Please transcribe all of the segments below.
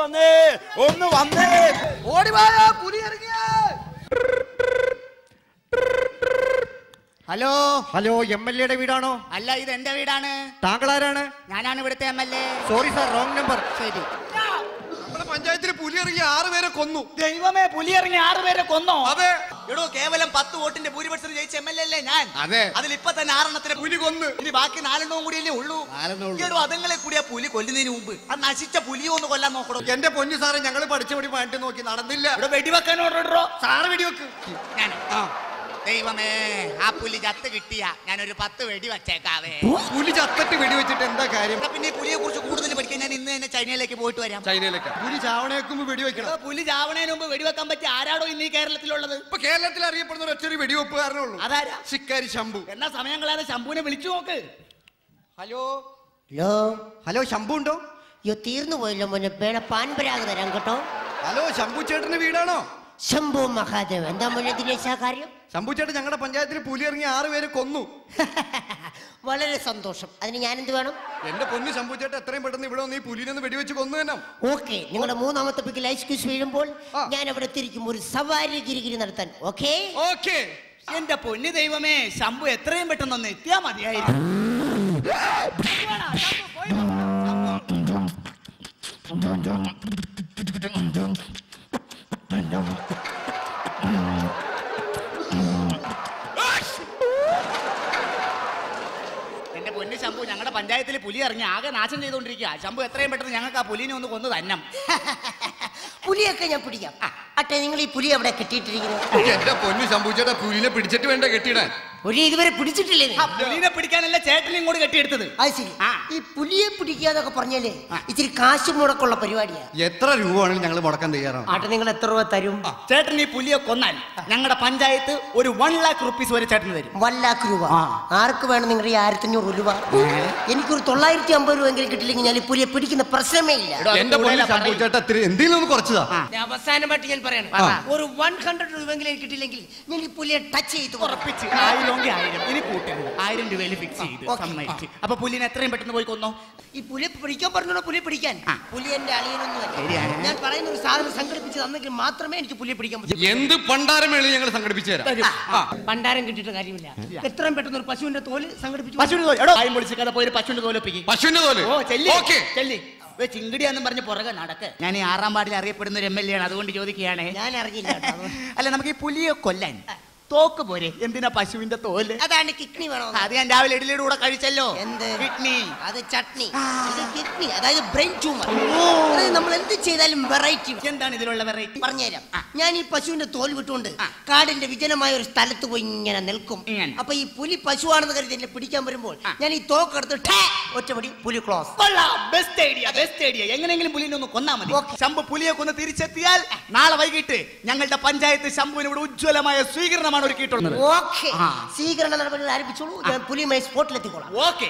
വന്നേ ഒന്ന് വന്നേ ഓടിവായ പുലി ഇറങ്ങിയ ഹലോ ഹലോ എം എൽ എയുടെ വീടാണോ അല്ല ഇത് എന്റെ വീടാണ് താങ്കൾ ആരാണ് ഞാനാണ് ഇവിടുത്തെ M L A sorry sir wrong number ശരി നമ്മുടെ പഞ്ചായത്തിൽ പുലി ഇറങ്ങി ആറ് പേരെ കൊന്നു ദൈവമേ പുലി ഇറങ്ങി ആറുപേരെ കൊന്നോ അതെ എടോ കേവലം പത്ത് വോട്ടിന്റെ ഭൂരിപക്ഷത്തിൽ ജയിച്ച എം എൽ എ അല്ലേ ഞാൻ അതെ. അതിൽ ഇപ്പൊ തന്നെ ആറെണ്ണത്തിന് പുലി കൊന്ന് ഇനി ബാക്കി നാലെണ്ണവും കൂടിയല്ലേ ഉള്ളൂ എടോ അതുങ്ങളെ കൂടി ആ പുലി കൊല്ലുന്നതിന് മുമ്പ് ആ നശിച്ച പുലിയോ ഒന്ന് കൊല്ലാൻ നോക്കണോ എന്റെ പൊന്നു സാറേ ഞങ്ങൾ പഠിച്ചപടി പാട്ട് നോക്കി നടന്നില്ല ഇവിടെ വെടിവെക്കാൻ ഓർഡറോ സാറ് വെടിവെക്ക് ഞാൻ ദൈവമേ ആ പുലി ചത്ത് കിട്ടിയ ഞാനൊരു പത്ത് വെടി വച്ചേക്കാവേ പുലി ചത്തട്ട് വെടിവെച്ചിട്ട് എന്താ കാര്യം എന്നാ പിന്നെ ഈ പുലിയെ കുറിച്ച് കൂടുതൽ പഠിക്കാൻ ഞാൻ ഇന്ന് തന്നെ ചൈനയിലേക്ക് പോയിട്ട് വരാം ചൈനയിലേക്ക് പുലി ചാവണേക്കുമ്പോ എടോ, വെടിവെക്കണം പുലി ചാവണേന് മുമ്പ് വെടിവെക്കാൻ പറ്റിയ ആരാടോ ഇന്ന് ഈ കേരളത്തിലുള്ളത് ഇപ്പൊ കേരളത്തിൽ അറിയപ്പെടുന്ന ഒറ്റൊരു വെടിവെപ്പുകാരനേ ഉള്ളൂ അതാരാ ശിക്കാരി ശംഭു എന്നാ സമയം കളയാതെ ശംഭുവിനെ വിളിച്ചു നോക്ക് ഹലോ ഹലോ ഹലോ ശംഭു ഉണ്ടോ അയ്യോ തീർന്നു പോയല്ലോ മോനെ വേണ പാൻപരാഗ് തരാം കേട്ടോ ഹലോ ശംഭു ചേട്ടന്റെ വീടാണോ ശംഭു മഹാദേവ് എന്താ മോനെ ദിനേശ കാര്യം ശംഭു ചേട്ടൻ ഞങ്ങളുടെ പഞ്ചായത്തിൽ പുലി ഇറങ്ങി ആറ് പേരെ കൊന്നു വളരെ സന്തോഷം അതിന് ഞാനെന്ത് വേണം എന്റെ പൊന്നു ശംഭു ചേട്ടൻ എത്രയും പെട്ടെന്ന് ഇവിടെ വന്ന് ഈ പുലിനെ ഒന്ന് വെടിവെച്ച് കൊന്നു തന്നെ ഓക്കെ നിങ്ങളുടെ മൂന്നാമത്തെ പിക്കിൽ ഐസ് ക്യൂസ് വീഴുമ്പോൾ ആ. ഞാൻ അവിടെ തിരിക്കും ഒരു സവാരി ഗിരിഗിരി നടത്താൻ ഓക്കെ ഓക്കേ എന്റെ പൊന്നു ദൈവമേ ശംഭു എത്രയും പെട്ടെന്ന് ഒന്ന് എത്തിയാ മതിയായിരുന്നു എന്റെ പൊന്നു ശംഭു ഞങ്ങളുടെ പഞ്ചായത്തിൽ പുലി ഇറങ്ങി ആകെ നാശം ചെയ്തുകൊണ്ടിരിക്കുക ശംഭു എത്രയും പെട്ടെന്ന് ഞങ്ങൾക്ക് ആ പുലിനെ ഒന്ന് കൊന്നു തന്നം പുലിയൊക്കെ ഞാൻ പിടിക്കാം അട്ടെ നിങ്ങൾ ഈ പുലി അവിടെ കെട്ടിയിട്ടിരിക്കുന്നത് എന്റെ പൊന്നു ശംഭു ചേട്ടാ പുലിനെ പിടിച്ചിട്ട് വേണ്ട കെട്ടിയിടാൻ പുലി ഇതുവരെ പിടിച്ചിട്ടില്ലേ നീ? ആ പുലിനെ പിടിക്കാനല്ല ചേട്ടനെ ഇങ്ങോട്ട് കെട്ടിയെടുത്തത് അത് ശരി ആ. ഈ പുലിയെ പിടിക്കാന്നൊക്കെ പറഞ്ഞാലേ ഇച്ചിരി കാശ് മുടക്കുള്ള പരിപാടിയാ എത്ര രൂപ വേണമെങ്കിലും ഞങ്ങൾ മുടക്കാൻ തയ്യാറാണ് ആട്ടെ നിങ്ങൾ എത്ര രൂപ തരും ചേട്ടൻ ഈ പുലിയെ കൊന്നാൽ ഞങ്ങളുടെ പഞ്ചായത്ത് ഒരു വൺ ലാക്ക് റുപ്പീസ് വരെ ചേട്ടന് തരും വൺ ലാക്ക് രൂപ ആർക്ക് വേണം നിങ്ങളുടെ ഈ ആയിരത്തി അഞ്ഞൂറ് രൂപ എനിക്കൊരു തൊള്ളായിരത്തി അമ്പത് രൂപ എങ്കിലും കിട്ടില്ലെങ്കിൽ ഞാൻ ഈ പുലിയെ പിടിക്കുന്ന പ്രശ്നമേ ഇല്ല എടോ, അത് എന്റെ പൊന്നു കൂടുതലാ ശംഭു പറയും. ചേട്ടാ ഇത്തിരി എന്തെങ്കിലും ഒന്ന് കുറച്ചതാ ഞാൻ അവസാനമായിട്ട് ഞാൻ പറയണം പറ. ഒരു വൺ ഹൺഡ്രഡ് രൂപയെങ്കിലും എനിക്ക് കിട്ടിയില്ലെങ്കിൽ ഞാൻ ഈ പുലിയെ ടച്ച് ചെയ്ത് കൊടുക്കും. ഉറപ്പിച്ച് ആയിരമെങ്കിൽ ആയിരം ഇനി കൂട്ടരുത് ആയിരം രൂപയിൽ ഫിക്സ് ചെയ്ത് ഓക്കേ. സമ്മതിച്ച് അപ്പൊ പുലിനെ എത്രയും പെട്ടെന്ന് പോയി കൊന്നോ ഈ പുലിയെ പിടിക്കാൻ പറഞ്ഞോ പുലിയെ പിടിക്കാൻ ആ. പുലി എന്റെ അളിയനൊന്നുമല്ല ശരിയാണ്. ഞാൻ പറയുന്ന ഒരു സാധനം സംഘടിപ്പിച്ച് തന്നെങ്കിൽ മാത്രമേ എനിക്ക് പുലിയെ പിടിക്കാൻ പറ്റൂ എന്ത് പണ്ടാരം വേണമെങ്കിലും ഞങ്ങൾ സംഘടിപ്പിച്ചു തരാം ആ, പണ്ടാരം കിട്ടിയിട്ട് കാര്യമില്ല എത്രയും പെട്ടെന്ന് ഒരു പശുവിന്റെ തോല് സംഘടിപ്പിച്ചു പശുവിന്റെ തോല് എടോ ആയും പൊളിച്ച് കഥ പോയി ഒരു പശുവിന്റെ തോലൊപ്പിക്ക് പശുവിന്റെ തോല് ഓ ചെല്ലി ഓക്കെ ചെല്ലി ഏ, ചിങ്കിടിയാന്നും പറഞ്ഞ് പുറകെ നടക്ക് ഞാൻ ഈ ആറാം വാർഡിൽ അറിയപ്പെടുന്ന ഒരു എം എൽ എ ആണ് അതുകൊണ്ട് ചോദിക്കുകയാണ് ഞാൻ അറിഞ്ഞില്ല കേട്ടോ. അല്ല നമുക്ക് ഈ പുലിയെ കൊല്ലാൻ തോക്ക് പോരെ എന്തിനാ പശുവിന്റെ തോല് അതാണ് കിഡ്നി വേണോ അത് ഞാൻ രാവിലെ ഇഡലിയുടെ കൂടെ കഴിച്ചല്ലോ എന്ത് കിഡ്നി അത് ചട്നി ഇത് കിഡ്നി അതായത് ബ്രെയിൻ ട്യൂമർ അതായത് നമ്മൾ എന്ത് ചെയ്താലും വെറൈറ്റി എന്താണ് ഇതിലുള്ള വെറൈറ്റി പറഞ്ഞുതരാം ഞാൻ ഈ പശുവിന്റെ തോൽ വിട്ടുകൊണ്ട് കാടിന്റെ വിജനമായ ഒരു സ്ഥലത്ത് പോയി ഇങ്ങനെ നിൽക്കും ഇങ്ങനെ. അപ്പൊ ഈ പുലി പശുവാണെന്ന് കരുതി എന്നെ പിടിക്കാൻ വരുമ്പോൾ ഞാൻ ഈ തോക്കെടുത്ത് ഠേ ഒറ്റപടി പുലി close best idea best idea എങ്ങനെയെങ്കിലും പുലിനെ ഒന്ന് കൊന്നാ മതി ഓക്കേ. ശംഭു പുലിയെ കൊന്ന് തിരിച്ചെത്തിയാൽ നാളെ വൈകിട്ട് ഞങ്ങളുടെ പഞ്ചായത്ത് ശംഭുവിന് ഇവിടെ ഉജ്ജ്വലമായ സ്വീകരണമാണ് ഒരുക്കിയിട്ടുള്ളത് ഓക്കെ ആ. സ്വീകരണ നടപടികൾ ആരംഭിച്ചോളൂ ഞാൻ പുലിയുമായി സ്പോട്ടിലെത്തിക്കോളാം ഓക്കെ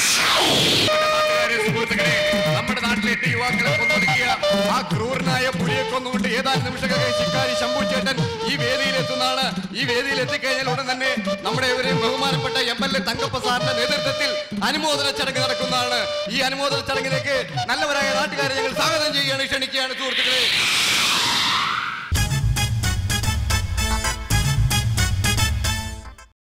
സുഹൃത്തുക്കളെ നമ്മുടെ നാട്ടിലെ എട്ട് യുവാക്കളെ കൊന്നൊടുക്കിയ ആ ക്രൂരനായ പുലിയെ കൊന്നുകൊണ്ട് ഏതാനും നിമിഷങ്ങൾ ശിക്കാരി ശംഭു ചേട്ടൻ ഈ വേദിയിൽ എത്തുന്നതാണ് ഈ വേദിയിൽ എത്തിക്കഴിഞ്ഞാൽ ഉടൻ തന്നെ നമ്മുടെ ഒരു ബഹുമാനപ്പെട്ട എം എൽ എ തങ്കപ്പ സാറിന്റെ നേതൃത്വത്തിൽ അനുമോദന ചടങ്ങ് നടക്കുന്നതാണ് ഈ അനുമോദന ചടങ്ങിലേക്ക് നല്ലവരായ നാട്ടുകാരെ ഞങ്ങൾ സ്വാഗതം ചെയ്യുകയാണ് ക്ഷണിക്കുകയാണ് സുഹൃത്തുക്കളെ